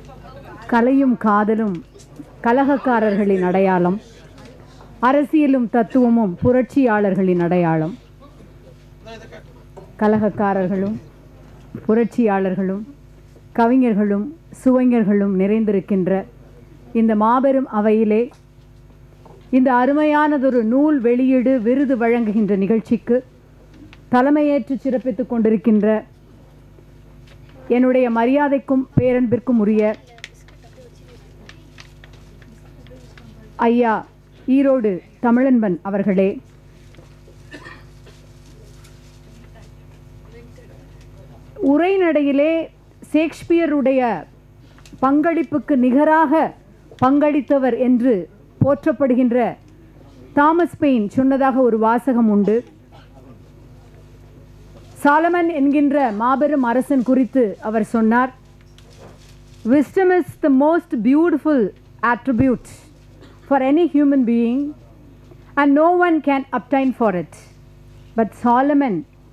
கலையும் காதலும் கலகக்காரர்களின் அடையாளம் அரசியலும் தத்துவமும் புரட்சியாளர்களின் அடையாளம் கலகக்காரர்களும் புரட்சியாளர்களும் கவிஞர்களும் சுவைஞர்களும் நிறைந்திருக்கின்ற இந்த மாபெரும் அவையிலே இந்த அருமையானதொரு நூல் வெளியீடு விருது வழங்குகின்ற நிகழ்ச்சிக்கு தலைமையேற்று சிறப்பித்துக் கொண்டிருக்கின்ற என்னுடைய மரியாதைக்கும் பேரன்பிற்கும் உரிய ஐயா ஈரோடு தமிழன்பன் அவர்களே உரைநடையிலே ஷேக்ஸ்பியருடைய பங்களிப்புக்கு நிகராக பங்களித்தவர் என்று போற்றப்படுகின்ற தாமஸ் பெயின் சொன்னதாக ஒரு வாசகம் உண்டு சாலமன் என்கின்ற மாபெரும் அரசன் குறித்து அவர் சொன்னார் wisdom is the most beautiful attribute for any human being and no one can obtain for it but solomon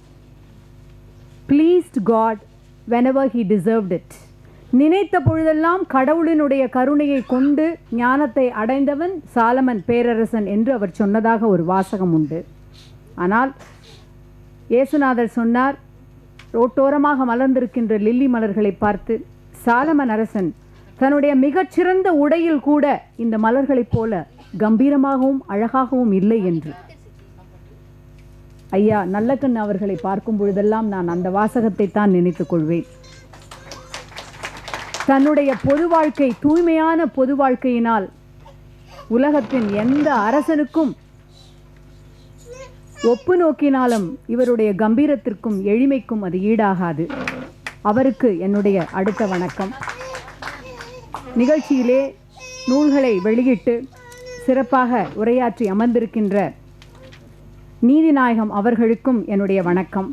pleased god whenever he deserved it நினைத்த பொழுதெல்லாம் கடவுளினுடைய கருணையை கொண்டு ஞானத்தை அடைந்தவன் சாலமன் பேரரசன் என்று அவர் சொன்னதாக ஒரு வாசகம் உண்டு ஆனால் இயேசுநாதர் சொன்னார் ரோட்டோரமாக மலர்ந்திருக்கின்ற லில்லி மலர்களை பார்த்து சாலமன் அரசன் தன்னுடைய மிகச்சிறந்த உடையில் கூட இந்த மலர்களைப் போல கம்பீரமாகவும் அழகாகவும் இல்லை என்று ஐயா நல்லக்கண் அவர்களை பார்க்கும் பொழுதெல்லாம் நான் அந்த வாசகத்தை தான் நினைத்துக் கொள்வேன் தன்னுடைய பொது வாழ்க்கை தூய்மையான பொது வாழ்க்கையினால் உலகத்தின் எந்த அரசனுக்கும் ஒப்பு நோக்கினாலும் இவருடைய கம்பீரத்திற்கும் எளிமைக்கும் அது ஈடாகாது அவருக்கு என்னுடைய அடுத்த வணக்கம் நிகழ்ச்சியிலே நூல்களை வெளியிட்டு சிறப்பாக உரையாற்றி அமர்ந்திருக்கின்ற நீதிநாயகம் அவர்களுக்கும் என்னுடைய வணக்கம்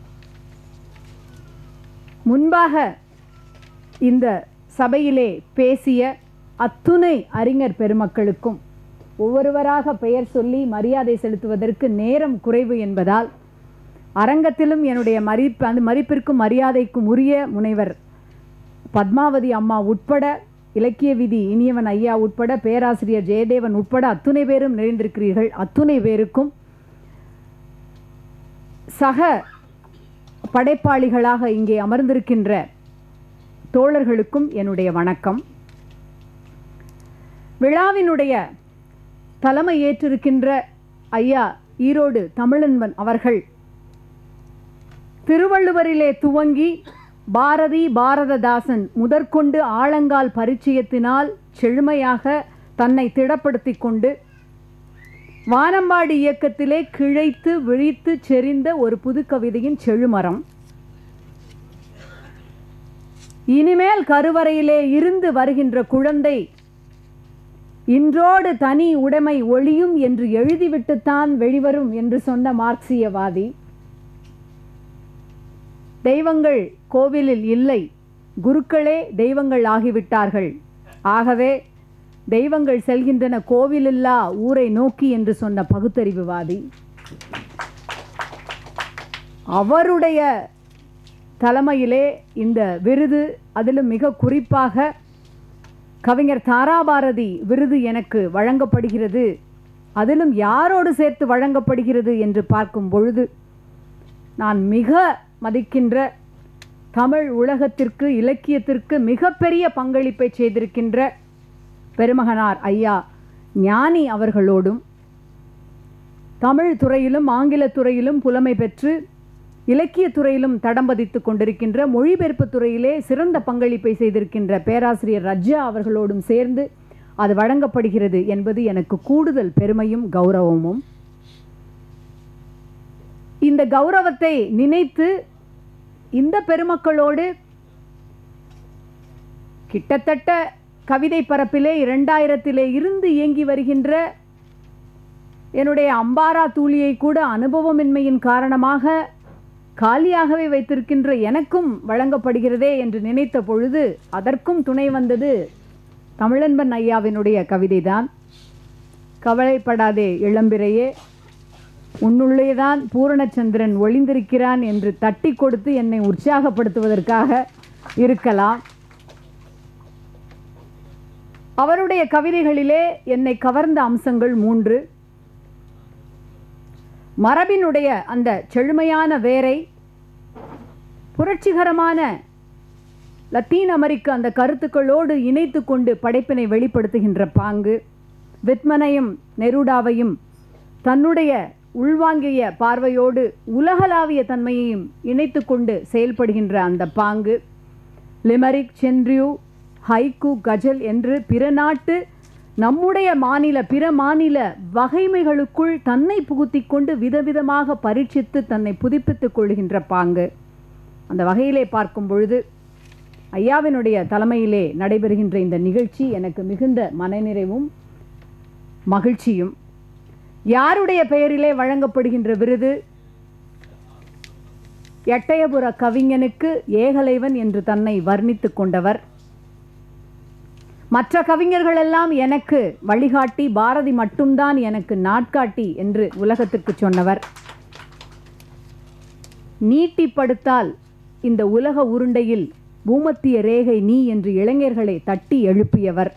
முன்பாக இந்த சபையிலே பேசிய அத்துணை அறிஞர் பெருமக்களுக்கும் ஒவ்வொருவராக பெயர் சொல்லி மரியாதை செலுத்துவதற்கு நேரம் குறைவு என்பதால் அரங்கத்திலும் என்னுடைய மதிப்பு அந்த மதிப்பிற்கும் மரியாதைக்கும் உரிய முனைவர் பத்மாவதி அம்மா உட்பட இலக்கிய விதி இனியவன் ஐயா உட்பட பேராசிரியர் ஜெயதேவன் உட்பட அத்துணை பேரும் நிறைந்திருக்கிறீர்கள் அத்துணை பேருக்கும் சக படைப்பாளிகளாக இங்கே அமர்ந்திருக்கின்ற தோழர்களுக்கும் என்னுடைய வணக்கம் விழாவினுடைய தலைமை ஏற்றிருக்கின்ற ஐயா ஈரோடு தமிழன்பன் அவர்கள் திருவள்ளுவரிலே துவங்கி பாரதி பாரததாசன் முதற்கொண்டு ஆழங்கால் பரிச்சயத்தினால் செழுமையாக தன்னை திடப்படுத்தி கொண்டு வானம்பாடி இயக்கத்திலே கிழைத்து விழித்து செறிந்த ஒரு புது கவிதையின் செழுமரம் இனிமேல் கருவறையிலே இருந்து வருகின்ற குழந்தை இன்றோடு தனி உடைமை ஒளியும் என்று எழுதிவிட்டுத்தான் வெளிவரும் என்று சொன்ன மார்க்சியவாதி தெய்வங்கள் கோவிலில் இல்லை குருக்களே தெய்வங்கள் ஆகிவிட்டார்கள் ஆகவே தெய்வங்கள் செல்கின்றன கோவிலில்லா ஊரை நோக்கி என்று சொன்ன பகுத்தறிவுவாதி அவருடைய தலைமையிலே இந்த விருது அதிலும் மிக குறிப்பாக கவிஞர் தாராபாரதி விருது எனக்கு வழங்கப்படுகிறது அதிலும் யாரோடு சேர்த்து வழங்கப்படுகிறது என்று பார்க்கும் பொழுது நான் மிக மதிக்கின்ற தமிழ் உலகத்திற்கு இலக்கியத்திற்கு மிகப்பெரிய பங்களிப்பை செய்திருக்கின்ற பெருமகனார் ஐயா ஞானி அவர்களோடும் தமிழ் துறையிலும் ஆங்கிலத் துறையிலும் புலமை பெற்று இலக்கியத் துறையிலும் தடம் பதித்துக் கொண்டிருக்கின்ற மொழிபெயர்ப்பு துறையிலே சிறந்த பங்களிப்பை செய்திருக்கின்ற பேராசிரியர் ரஜ்ஜா அவர்களோடும் சேர்ந்து அது வழங்கப்படுகிறது என்பது எனக்கு கூடுதல் பெருமையும் கௌரவமும் இந்த கௌரவத்தை நினைத்து இந்த பெருமக்களோடு கிட்டத்தட்ட கவிதை பரப்பிலே இரண்டாயிரத்திலே இருந்து இயங்கி வருகின்ற என்னுடைய அம்பாரா தூளியை கூட அனுபவமின்மையின் காரணமாக காலியாகவே வைத்திருக்கின்ற எனக்கும் வழங்கப்படுகிறதே என்று நினைத்த பொழுது அதற்கும் துணை வந்தது தமிழன்பன் ஐயாவினுடைய கவிதைதான் கவலைப்படாதே இளம்பிறையே உன்னுள்ளேதான் பூரணச்சந்திரன் ஒளிந்திருக்கிறான் என்று தட்டி கொடுத்து என்னை உற்சாகப்படுத்துவதற்காக இருக்கலாம் அவருடைய கவிதைகளிலே என்னை கவர்ந்த அம்சங்கள் மூன்று மரபினுடைய அந்த செழுமையான வேரை புரட்சிகரமான லத்தீன் அமெரிக்க அந்த கருத்துக்களோடு இணைத்து கொண்டு படைப்பினை வெளிப்படுத்துகின்ற பாங்கு வித்மனையும் நெருடாவையும் தன்னுடைய உள்வாங்கிய பார்வையோடு உலகளாவிய தன்மையையும் இணைத்து கொண்டு செயல்படுகின்ற அந்த பாங்கு லிமரிக் சென்றியூ ஹைக்கு கஜல் என்று பிற நாட்டு நம்முடைய மாநில பிற மாநில வகைமைகளுக்குள் தன்னை புகுத்தி கொண்டு விதவிதமாக பரீட்சித்து தன்னை புதுப்பித்துக் கொள்கின்ற பாங்கு அந்த வகையிலே பார்க்கும் பொழுது ஐயாவினுடைய தலைமையிலே நடைபெறுகின்ற இந்த நிகழ்ச்சி எனக்கு மிகுந்த மனநிறைவும் மகிழ்ச்சியும் யாருடைய பெயரிலே வழங்கப்படுகின்ற விருது எட்டயபுர கவிஞனுக்கு ஏகலைவன் என்று தன்னை வர்ணித்துக் கொண்டவர் மற்ற கவிஞர்கள் எல்லாம் எனக்கு வழிகாட்டி பாரதி மட்டும்தான் எனக்கு நாட்காட்டி என்று உலகத்துக்கு சொன்னவர் நீட்டிப்படுத்தால் இந்த உலக உருண்டையில் பூமத்திய ரேகை நீ என்று இளைஞர்களை தட்டி எழுப்பியவர்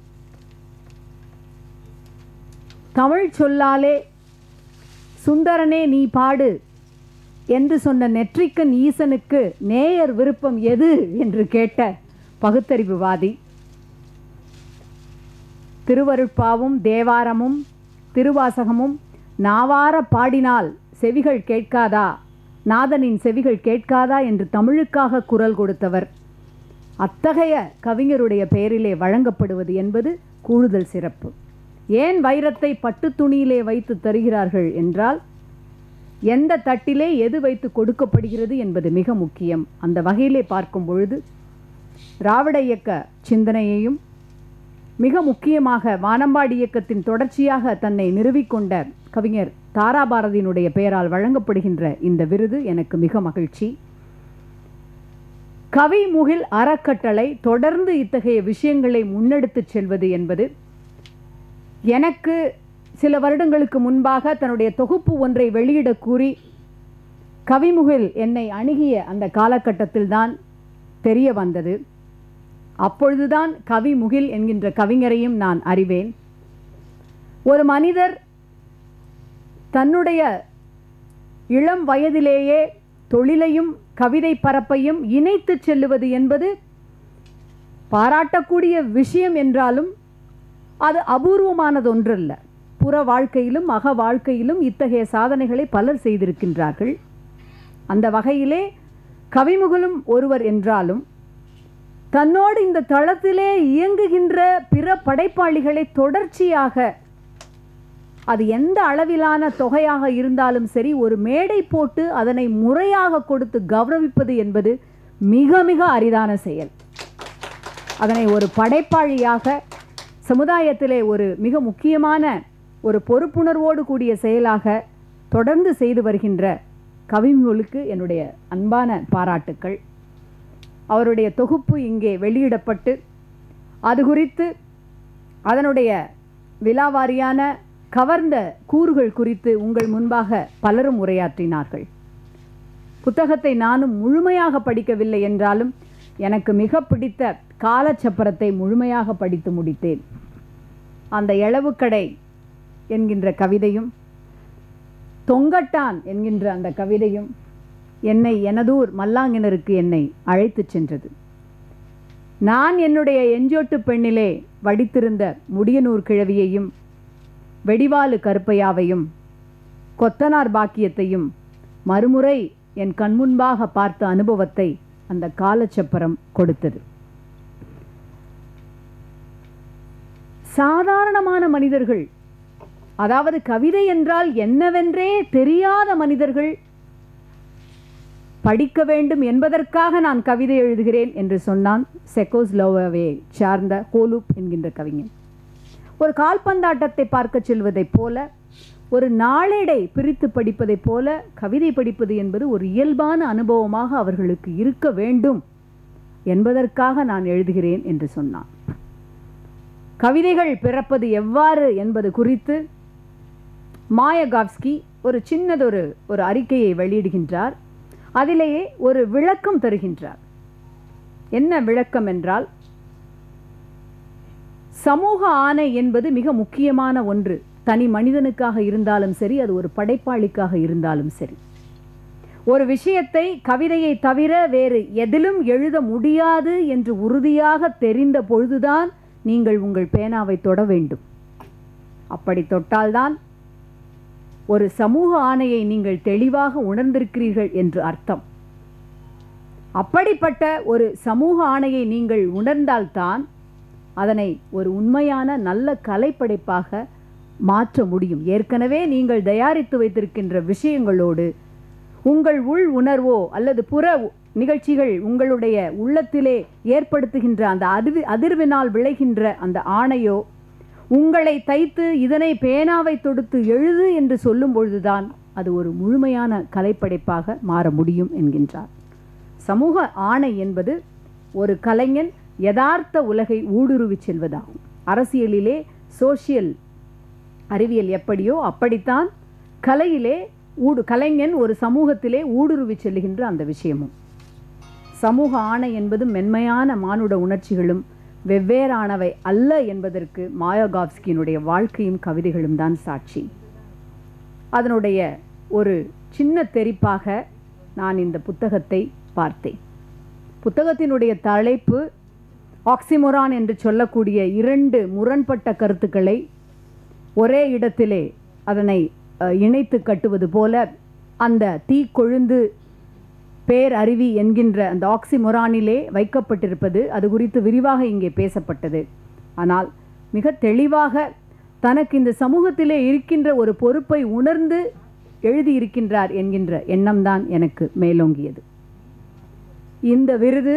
தமிழ் சொல்லாலே சுந்தரனே நீ பாடு என்று சொன்ன நெற்றிக்கன் ஈசனுக்கு நேயர் விருப்பம் எது என்று கேட்ட பகுத்தறிவுவாதி திருவருட்பாவும் தேவாரமும் திருவாசகமும் நாவார பாடினால் செவிகள் கேட்காதா நாதனின் செவிகள் கேட்காதா என்று தமிழுக்காக குரல் கொடுத்தவர் அத்தகைய கவிஞருடைய பெயரிலே வழங்கப்படுவது என்பது கூடுதல் சிறப்பு ஏன் வைரத்தை பட்டு துணியிலே வைத்து தருகிறார்கள் என்றால் எந்த தட்டிலே எது வைத்து கொடுக்கப்படுகிறது என்பது மிக முக்கியம் அந்த வகையிலே பார்க்கும் பொழுது திராவிட இயக்க சிந்தனையையும் மிக முக்கியமாக வானம்பாடி இயக்கத்தின் தொடர்ச்சியாக தன்னை நிறுவிக்கொண்ட கவிஞர் தாராபாரதியினுடைய பெயரால் வழங்கப்படுகின்ற இந்த விருது எனக்கு மிக மகிழ்ச்சி கவி முகில் அறக்கட்டளை தொடர்ந்து இத்தகைய விஷயங்களை முன்னெடுத்துச் செல்வது என்பது எனக்கு சில வருடங்களுக்கு முன்பாக தன்னுடைய தொகுப்பு ஒன்றை வெளியிடக் கூறி கவிமுகில் என்னை அணுகிய அந்த காலகட்டத்தில்தான் தெரிய வந்தது அப்பொழுதுதான் கவிமுகில் என்கின்ற கவிஞரையும் நான் அறிவேன் ஒரு மனிதர் தன்னுடைய இளம் வயதிலேயே தொழிலையும் கவிதை பரப்பையும் இணைத்துச் செல்லுவது என்பது பாராட்டக்கூடிய விஷயம் என்றாலும் அது அபூர்வமானது ஒன்றல்ல புற வாழ்க்கையிலும் அக வாழ்க்கையிலும் இத்தகைய சாதனைகளை பலர் செய்திருக்கின்றார்கள் அந்த வகையிலே கவிமுகலும் ஒருவர் என்றாலும் தன்னோடு இந்த தளத்திலே இயங்குகின்ற பிற படைப்பாளிகளை தொடர்ச்சியாக அது எந்த அளவிலான தொகையாக இருந்தாலும் சரி ஒரு மேடை போட்டு அதனை முறையாக கொடுத்து கௌரவிப்பது என்பது மிக மிக அரிதான செயல் அதனை ஒரு படைப்பாளியாக சமுதாயத்திலே ஒரு மிக முக்கியமான ஒரு பொறுப்புணர்வோடு கூடிய செயலாக தொடர்ந்து செய்து வருகின்ற கவிமுகளுக்கு என்னுடைய அன்பான பாராட்டுக்கள் அவருடைய தொகுப்பு இங்கே வெளியிடப்பட்டு அது குறித்து அதனுடைய விலாவாரியான கவர்ந்த கூறுகள் குறித்து உங்கள் முன்பாக பலரும் உரையாற்றினார்கள் புத்தகத்தை நானும் முழுமையாக படிக்கவில்லை என்றாலும் எனக்கு மிக பிடித்த காலச்சப்பரத்தை முழுமையாக படித்து முடித்தேன் அந்த எளவுக்கடை என்கின்ற கவிதையும் தொங்கட்டான் என்கின்ற அந்த கவிதையும் என்னை எனதூர் மல்லாங்கினருக்கு என்னை அழைத்துச் சென்றது நான் என்னுடைய எஞ்சோட்டு பெண்ணிலே வடித்திருந்த முடியனூர் கிழவியையும் வெடிவாலு கருப்பையாவையும் கொத்தனார் பாக்கியத்தையும் மறுமுறை என் கண்முன்பாக பார்த்த அனுபவத்தை அந்த காலச்சப்பரம் கொடுத்தது சாதாரணமான மனிதர்கள் அதாவது கவிதை என்றால் என்னவென்றே தெரியாத மனிதர்கள் படிக்க வேண்டும் என்பதற்காக நான் கவிதை எழுதுகிறேன் என்று சொன்னான் செக்கோஸ்லோவாவே சார்ந்த ஹோலூப் என்கின்ற கவிஞன் ஒரு கால்பந்தாட்டத்தை பார்க்க செல்வதைப் போல ஒரு நாளேடை பிரித்து படிப்பதைப் போல கவிதை படிப்பது என்பது ஒரு இயல்பான அனுபவமாக அவர்களுக்கு இருக்க வேண்டும் என்பதற்காக நான் எழுதுகிறேன் என்று சொன்னான் கவிதைகள் பிறப்பது எவ்வாறு என்பது குறித்து மாயகாவ்ஸ்கி ஒரு சின்னதொரு ஒரு அறிக்கையை வெளியிடுகின்றார் அதிலேயே ஒரு விளக்கம் தருகின்றார் என்ன விளக்கம் என்றால் சமூக ஆணை என்பது மிக முக்கியமான ஒன்று தனி மனிதனுக்காக இருந்தாலும் சரி அது ஒரு படைப்பாளிக்காக இருந்தாலும் சரி ஒரு விஷயத்தை கவிதையை தவிர வேறு எதிலும் எழுத முடியாது என்று உறுதியாக தெரிந்த பொழுதுதான் நீங்கள் உங்கள் பேனாவை தொட வேண்டும் அப்படி தொட்டால்தான் ஒரு சமூக ஆணையை நீங்கள் தெளிவாக உணர்ந்திருக்கிறீர்கள் என்று அர்த்தம் அப்படிப்பட்ட ஒரு சமூக ஆணையை நீங்கள் உணர்ந்தால்தான் அதனை ஒரு உண்மையான நல்ல கலைப்படைப்பாக மாற்ற முடியும் ஏற்கனவே நீங்கள் தயாரித்து வைத்திருக்கின்ற விஷயங்களோடு உங்கள் உள் உணர்வோ அல்லது புற நிகழ்ச்சிகள் உங்களுடைய உள்ளத்திலே ஏற்படுத்துகின்ற அந்த அதிர் அதிர்வினால் விளைகின்ற அந்த ஆணையோ உங்களை தைத்து இதனை பேனாவை தொடுத்து எழுது என்று சொல்லும் பொழுதுதான் அது ஒரு முழுமையான கலைப்படைப்பாக மாற முடியும் என்கின்றார் சமூக ஆணை என்பது ஒரு கலைஞன் யதார்த்த உலகை ஊடுருவிச் செல்வதாகும் அரசியலிலே சோஷியல் அறிவியல் எப்படியோ அப்படித்தான் கலையிலே ஊடு கலைஞன் ஒரு சமூகத்திலே ஊடுருவி செல்லுகின்ற அந்த விஷயமும் சமூக ஆணை என்பது மென்மையான மானுட உணர்ச்சிகளும் வெவ்வேறானவை அல்ல என்பதற்கு மாயோகாவ்ஸ்கியினுடைய வாழ்க்கையும் கவிதைகளும் தான் சாட்சி அதனுடைய ஒரு சின்ன தெரிப்பாக நான் இந்த புத்தகத்தை பார்த்தேன் புத்தகத்தினுடைய தலைப்பு ஆக்சிமொரான் என்று சொல்லக்கூடிய இரண்டு முரண்பட்ட கருத்துக்களை ஒரே இடத்திலே அதனை அஹ், இணைத்து கட்டுவது போல அந்த தீ கொழுந்து பேரருவி என்கின்ற அந்த ஆக்சிமொரானிலே வைக்கப்பட்டிருப்பது அது குறித்து விரிவாக இங்கே பேசப்பட்டது ஆனால் மிக தெளிவாக தனக்கு இந்த சமூகத்திலே இருக்கின்ற ஒரு பொறுப்பை உணர்ந்து எழுதியிருக்கின்றார் என்கின்ற எண்ணம்தான் எனக்கு மேலோங்கியது இந்த விருது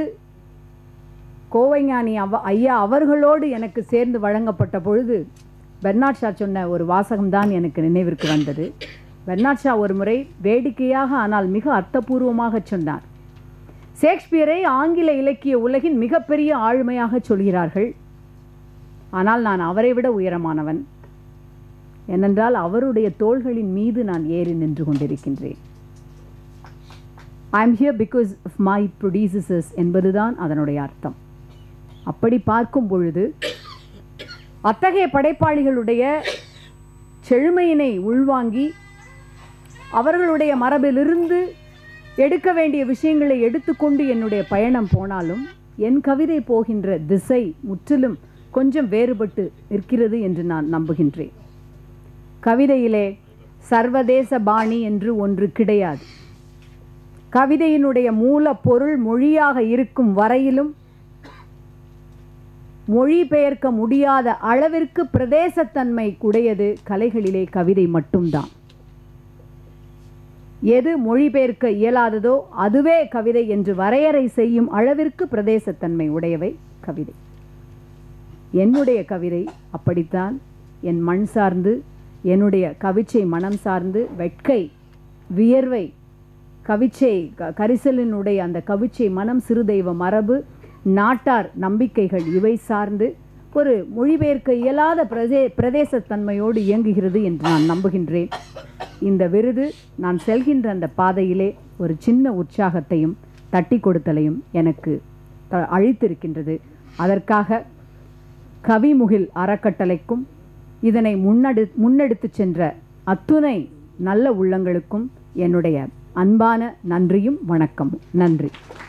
கோவைஞானி அவ ஐயா அவர்களோடு எனக்கு சேர்ந்து வழங்கப்பட்ட பொழுது பெர்னாட் ஷா சொன்ன ஒரு வாசகம்தான் எனக்கு நினைவிற்கு வந்தது பெர்னாட் ஷா ஒரு முறை வேடிக்கையாக ஆனால் மிக அர்த்தபூர்வமாக சொன்னார் ஷேக்ஸ்பியரை ஆங்கில இலக்கிய உலகின் மிகப்பெரிய ஆளுமையாக சொல்கிறார்கள் ஆனால் நான் அவரை விட உயரமானவன் ஏனென்றால் அவருடைய தோள்களின் மீது நான் ஏறி நின்று கொண்டிருக்கின்றேன் I am here because of my producers என்பதுதான் அதனுடைய அர்த்தம் அப்படி பார்க்கும் பொழுது அத்தகைய படைப்பாளிகளுடைய செழுமையினை உள்வாங்கி அவர்களுடைய மரபிலிருந்து எடுக்க வேண்டிய விஷயங்களை எடுத்துக்கொண்டு என்னுடைய பயணம் போனாலும் என் கவிதை போகின்ற திசை முற்றிலும் கொஞ்சம் வேறுபட்டு நிற்கிறது என்று நான் நம்புகின்றேன் கவிதையிலே சர்வதேச பாணி என்று ஒன்று கிடையாது கவிதையினுடைய மூல பொருள் மொழியாக இருக்கும் வரையிலும் மொழிபெயர்க்க முடியாத அளவிற்கு பிரதேசத்தன்மை உடையது கலைகளிலே கவிதை மட்டும்தான் எது மொழிபெயர்க்க இயலாததோ அதுவே கவிதை என்று வரையறை செய்யும் அளவிற்கு பிரதேசத்தன்மை உடையவை கவிதை என்னுடைய கவிதை அப்படித்தான் என் மண் சார்ந்து என்னுடைய கவிச்சை மனம் சார்ந்து வெட்கை வியர்வை கவிச்சை க- கரிசலினுடைய அந்த கவிச்சை மனம் சிறுதெய்வ மரபு நாட்டார் நம்பிக்கைகள் இவை சார்ந்து ஒரு மொழிபெயர்க்க இயலாத பிரதே பிரதேசத்தன்மையோடு இயங்குகிறது என்று நான் நம்புகின்றேன் இந்த விருது நான் செல்கின்ற அந்த பாதையிலே ஒரு சின்ன உற்சாகத்தையும் தட்டி கொடுத்தலையும் எனக்கு த- அளித்திருக்கின்றது அதற்காக கவிமுகில் அறக்கட்டளைக்கும் இதனை முன்னெடு முன்னெடுத்துச் சென்ற அத்துணை நல்ல உள்ளங்களுக்கும் என்னுடைய அன்பான நன்றியும் வணக்கமும் நன்றி